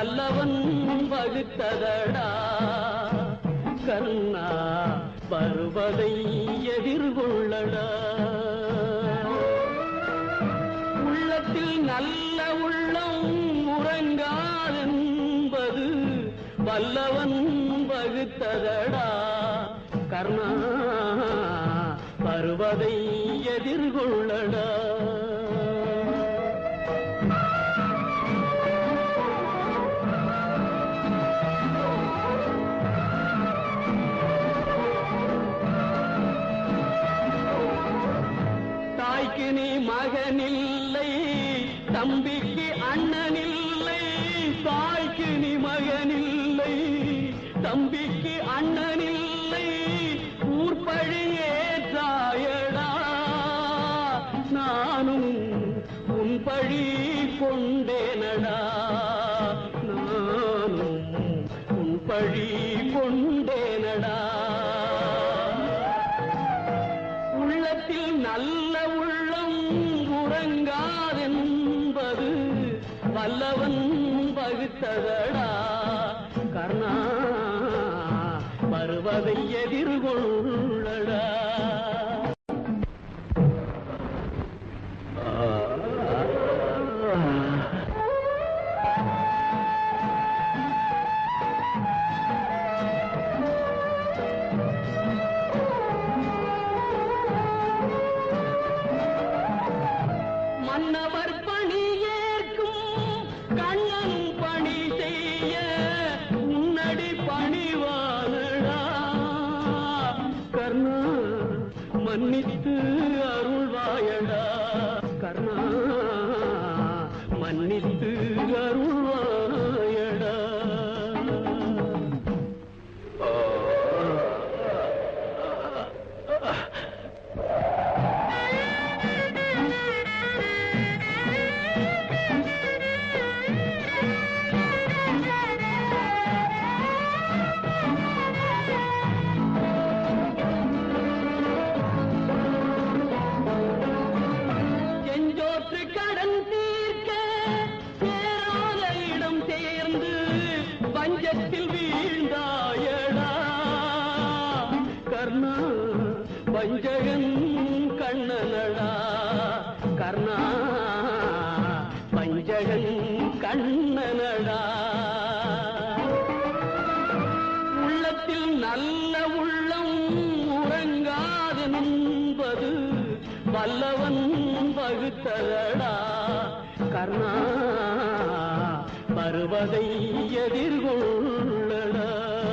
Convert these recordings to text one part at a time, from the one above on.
வல்லவன் வகுத்ததடா கண்ணா வருவதை எதிர்கொள்ளடா உள்ளத்தில் நல்ல உள்ளம் உறங்காதென்பது வல்லவன் வகுத்ததடா கர்ணா வருவதை எதிர்கொள்ளடா தாய்க்கு நீ மகனில்லை தம்பிக்கு அண்ணனில்லை தாய்க்கு நீ மகனில்லை தம்பிக்கு அண்ணனில்லை ஊர்பழி ஏற்றாயடா நானும் உன் பழி கொண்டேனடா நானும் உன் பழி கொண்டேனடா உள்ளத்தில் நல்ல உள்ளம் உறங்காதென்பது வல்லவன் வகுத்ததடா கர்ணா வருவதை எதிர்கொள்ளடா மன்னவர் பணி ஏற்கும் கண்ணன் பணி செய்ய முன்னடி பணிவானடா கர்ணா மன்னித்து அருள்வாயடா கர்ணா மன்னித்து அருள்வாயடா செஞ்சோற்று கடன் தீர்க்க சேராத இடம் சேர்ந்து பஞ்சத்தில் வீழ்ந்தாயடா கர்ணா பஞ்சகன் கண்ணனடா கர்ணா பஞ்சகன் கண்ணனடா உள்ளத்தில் நல்ல உள்ளம் உறங்காதென்பது வல்லவன் வகுத்ததடா கர்ணா வருவதை எதிர்கொள்ளடா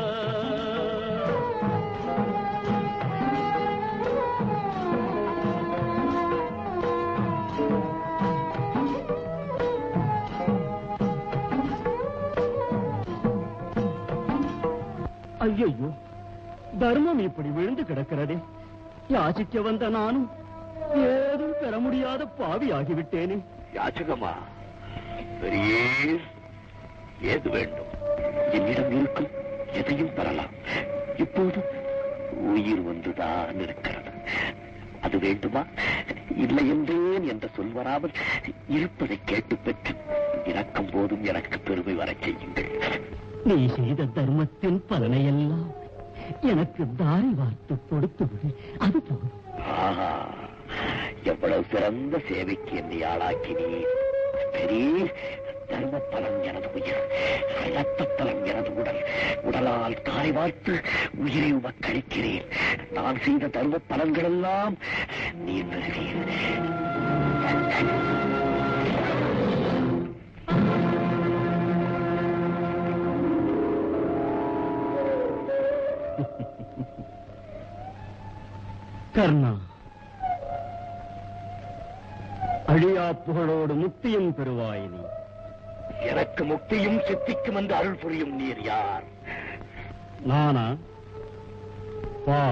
ஐயையோ தர்மம் இப்படி விழுந்து கிடக்கிறதே யாசிக்க வந்த நானும் ஏதும் பெற முடியாத பாவி ஆகிவிட்டேனே யாச்சகமா பெரியே ஏது வேண்டும் என்னிடம் இருக்கும் எதையும் பெறலாம் இப்போது உயிர் வந்துதான் இருக்கிறது அது வேண்டுமா இல்லை என்றேன் என்ற சொல் வராமல் இருப்பதை கேட்டு பெற்று இறக்கும் போதும் எனக்கு பெருமை வரச் செய்யுங்கள் நீ செய்த தர்மத்தின் பலனையெல்லாம் எனக்கு தாரி வார்த்து கொடுத்து விடு அது போதும் ஆஹா எவ்வளவு சிறந்த சேவைக்கு என்னை ஆளாக்கினீர் பெரிய தர்ம பலம் எனது உயிர் இரத்த பலம் எனது உடல் உடலால் காய் வார்த்து உயிரை உமக்களிக்கிறேன் நான் செய்த தர்ம பலன்களெல்லாம் நீர் பெறுவீர் கர்ணா அழியா புகழோடு முக்தியும் பெறுவாய் நீ எனக்கு முக்தியும் சித்திக்கும் என்று அருள் புரியும் நீர் யார் நானா வா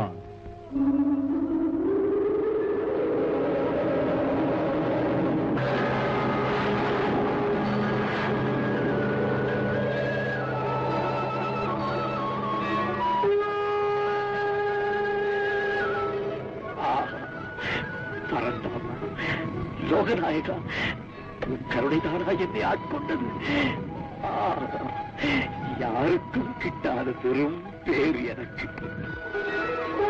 ஆஹா, பரந்தாமா லோகநாயகா உன் கருணைதானா என்னை ஆட்கொண்டது ஆ, யாருக்கும் கிட்டாத பெரும் பேர் எனக்கு